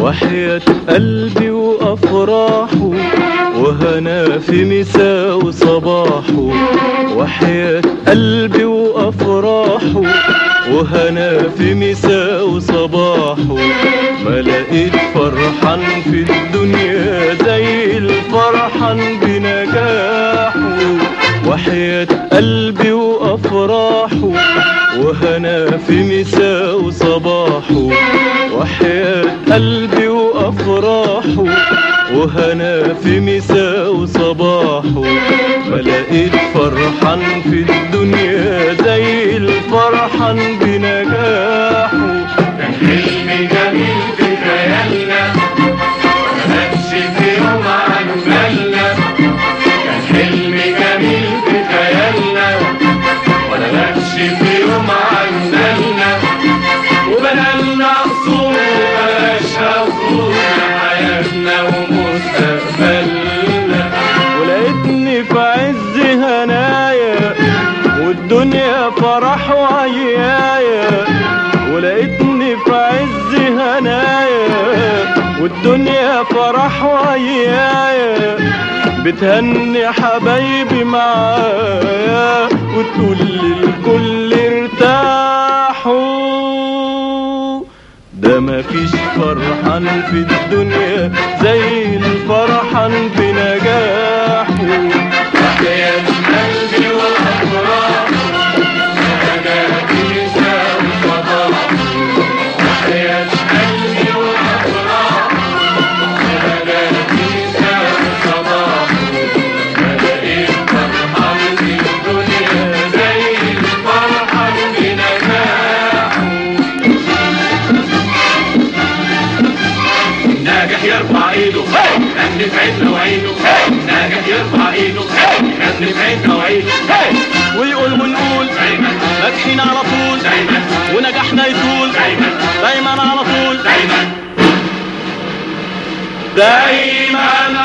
وحياة قلبي وأفراحه وهنا في مساء وصباحه وحياة قلبي وأفراحه وهنا في مساء وصباحه ما لقيت فرحان في الدنيا زي الفرحان بنجاحه وحياة قلبي وأفراحه وهنا في مساء وصباحه وحياة قلبي وأفراحه وهنا في مساء وصباحه ما لقيت فرحان في الدنيا زي الفرحان بنجاحه كان حلم جميل في خيالنا مكانش في يوم عن بالنا كان حلم جميل في خيالنا ولا ماتش في يوم عن بالنا وبنالنا قصور وبلاش قصور حياتنا ومستقبلنا ولقيتني في عز هنايا والدنيا فرح وعيايا ولقيتني في عز هنايا والدنيا فرح وعيايا بتهني حبايبي معايا وتقول للكل ارتاحوا ده مفيش فرحان في الدنيا زي الفرحان بنجاحه حكاية قلبي وأفراح أنا كنيسة وصباح حكاية قلبي وأفراح أنا كنيسة وصباح بلاقي فرحان في الدنيا زي الفرحان بنجاحه ناجح يرفع ايده غني في عيننا وعيده ناجح يرفع ايده غني في عيننا وعيده ويقول ونقول دايما ناجحين على طول دايما ونجاحنا يطول دايما دايما على طول دايما دايما